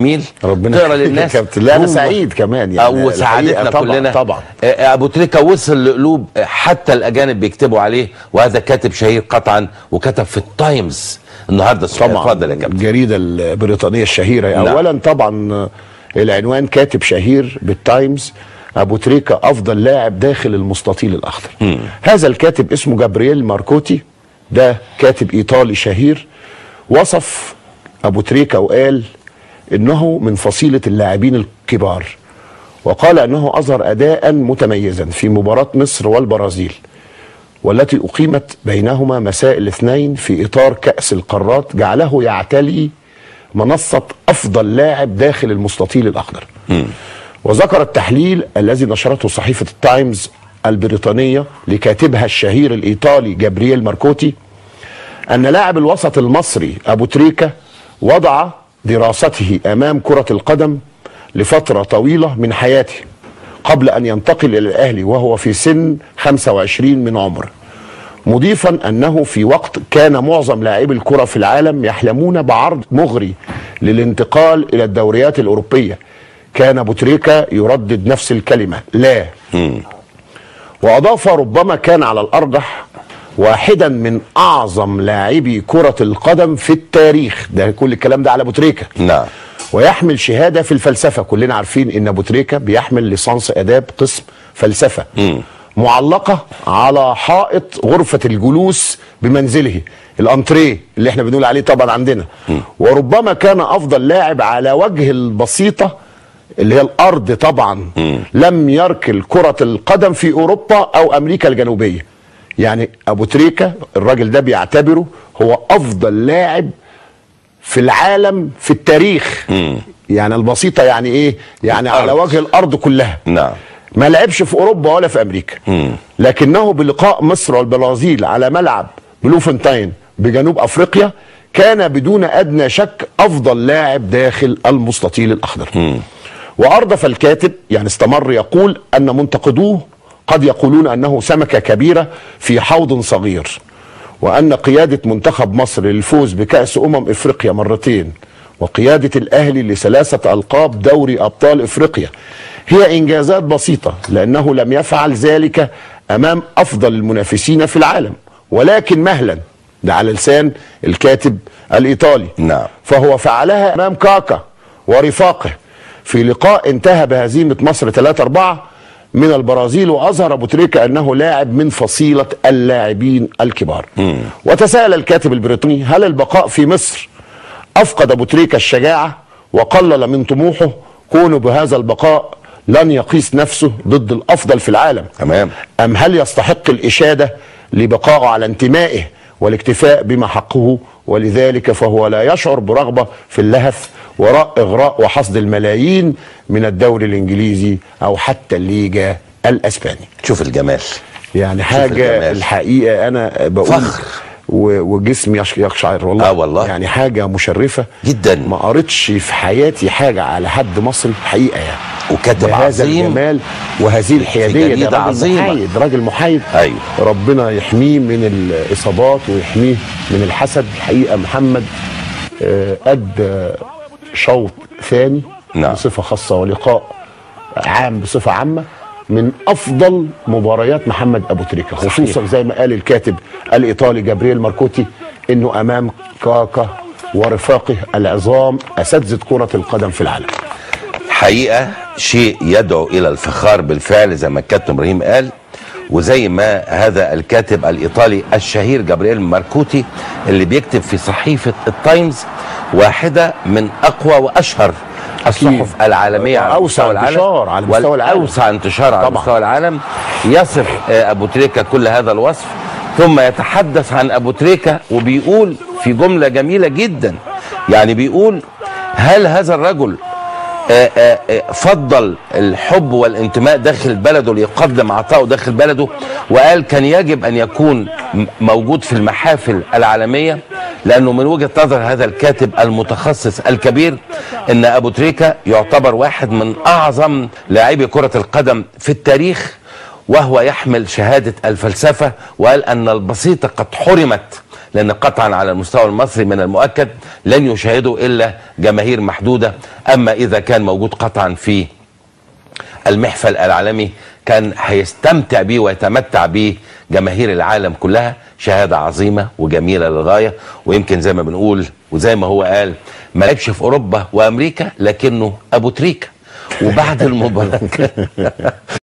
جميل ربنا تقرا يخليك يا للناس كابتن. لا، أنا هو- سعيد كمان آه، يعني وسعادتنا الحقيقة طبعاً- كلنا طبعاً. آه، ابو تريكه وصل لقلوب آه، حتى الاجانب بيكتبوا عليه وهذا كاتب شهير قطعا وكتب في التايمز النهارده الصبح طبعا اتفضل يا كابتن الجريده البريطانيه الشهيره نعم. اولا طبعا العنوان كاتب شهير بالتايمز ابو تريكه افضل لاعب داخل المستطيل الاخضر هذا الكاتب اسمه جابرييل ماركوتي ده كاتب ايطالي شهير وصف ابو تريكه وقال انه من فصيله اللاعبين الكبار وقال انه اظهر اداء متميزا في مباراه مصر والبرازيل والتي أقيمت بينهما مساء الاثنين في إطار كأس القارات جعله يعتلي منصة أفضل لاعب داخل المستطيل الأخضر وذكر التحليل الذي نشرته صحيفة التايمز البريطانية لكاتبها الشهير الإيطالي جابرييل ماركوتي أن لاعب الوسط المصري أبو تريكة وضع دراسته أمام كرة القدم لفترة طويلة من حياته قبل أن ينتقل إلى الأهلي وهو في سن 25 من عمره مضيفا أنه في وقت كان معظم لاعبي الكرة في العالم يحلمون بعرض مغري للانتقال إلى الدوريات الأوروبية كان أبو تريكة يردد نفس الكلمة لا وأضاف ربما كان على الأرجح واحدا من أعظم لاعبي كرة القدم في التاريخ ده كل الكلام ده على أبو تريكة نعم ويحمل شهاده في الفلسفه كلنا عارفين ان ابو تريكه بيحمل ليسانس اداب قسم فلسفه معلقه على حائط غرفه الجلوس بمنزله الانتريه اللي احنا بنقول عليه طبعا عندنا وربما كان افضل لاعب على وجه البسيطه اللي هي الارض طبعا لم يركل كره القدم في اوروبا او امريكا الجنوبيه يعني ابو تريكه الراجل ده بيعتبره هو افضل لاعب في العالم في التاريخ يعني البسيطة يعني ايه يعني على الأرض. وجه الأرض كلها نعم ما لعبش في أوروبا ولا في أمريكا لكنه بلقاء مصر والبرازيل على ملعب بلوفنتاين بجنوب أفريقيا كان بدون أدنى شك أفضل لاعب داخل المستطيل الأخضر وأردف الكاتب يعني استمر يقول أن منتقدوه قد يقولون أنه سمكة كبيرة في حوض صغير وأن قيادة منتخب مصر للفوز بكأس أمم إفريقيا مرتين وقيادة الأهلي لثلاثة ألقاب دوري أبطال إفريقيا هي إنجازات بسيطة لأنه لم يفعل ذلك أمام أفضل المنافسين في العالم ولكن مهلا ده على لسان الكاتب الإيطالي نعم. فهو فعلها أمام كاكا ورفاقه في لقاء انتهى بهزيمة مصر 3-4 من البرازيل وأظهر أبو تريكة أنه لاعب من فصيلة اللاعبين الكبار وتساءل الكاتب البريطاني هل البقاء في مصر أفقد أبو تريكة الشجاعة وقلل من طموحه كونه بهذا البقاء لن يقيس نفسه ضد الأفضل في العالم تمام أم هل يستحق الإشادة لبقائه على انتمائه والاكتفاء بما حقه ولذلك فهو لا يشعر برغبة في اللهث وراء إغراء وحصد الملايين من الدوري الإنجليزي أو حتى الليجا الأسباني شوف الجمال يعني حاجة الجمال. الحقيقة أنا بقول فخر. و- وجسمي يش- يقشعر والله آه والله. يعني حاجة مشرفة جدا. ما قريتش في حياتي حاجة على حد مصري حقيقة يعني وكاتب بهذا عظيم. الجمال وهذه الحيادية جريدة ده راجل عظيمة. محايد راجل محايد أيوه. ربنا يحميه من الإصابات ويحميه من الحسد الحقيقة محمد آه، أدى شوط ثاني نعم. بصفة خاصة ولقاء عام بصفة عامة من أفضل مباريات محمد أبو تريكة خصوصا زي ما قال الكاتب الإيطالي جابرييل ماركوتي إنه أمام كاكا ورفاقه العظام أساتذة كرة القدم في العالم حقيقة شيء يدعو إلى الفخار بالفعل زي ما الكابتن إبراهيم قال وزي ما هذا الكاتب الإيطالي الشهير جابرييل ماركوتي اللي بيكتب في صحيفة التايمز واحدة من أقوى وأشهر الصحف العالمية على وأوسع مستوى العالم انتشار على مستوى العالم. والأوسع انتشار على طبعا. مستوى العالم يصف آه، أبو تريكة كل هذا الوصف ثم يتحدث عن أبو تريكة وبيقول في جملة جميلة جدا يعني بيقول هل هذا الرجل آه، آه، آه، فضل الحب والانتماء داخل بلده ليقدم عطاءه داخل بلده وقال كان يجب ان يكون م- موجود في المحافل العالميه لانه من وجهه نظر هذا الكاتب المتخصص الكبير ان ابو تريكه يعتبر واحد من اعظم لاعبي كره القدم في التاريخ وهو يحمل شهاده الفلسفه وقال ان البسيطه قد حرمت لان قطعا على المستوى المصري من المؤكد لن يشاهده الا جماهير محدوده اما اذا كان موجود قطعا في المحفل العالمي كان هيستمتع بيه ويتمتع بيه جماهير العالم كلها شهاده عظيمه وجميله للغايه ويمكن زي ما بنقول وزي ما هو قال ما لعبش في اوروبا وامريكا لكنه ابو تريكه وبعد المباراه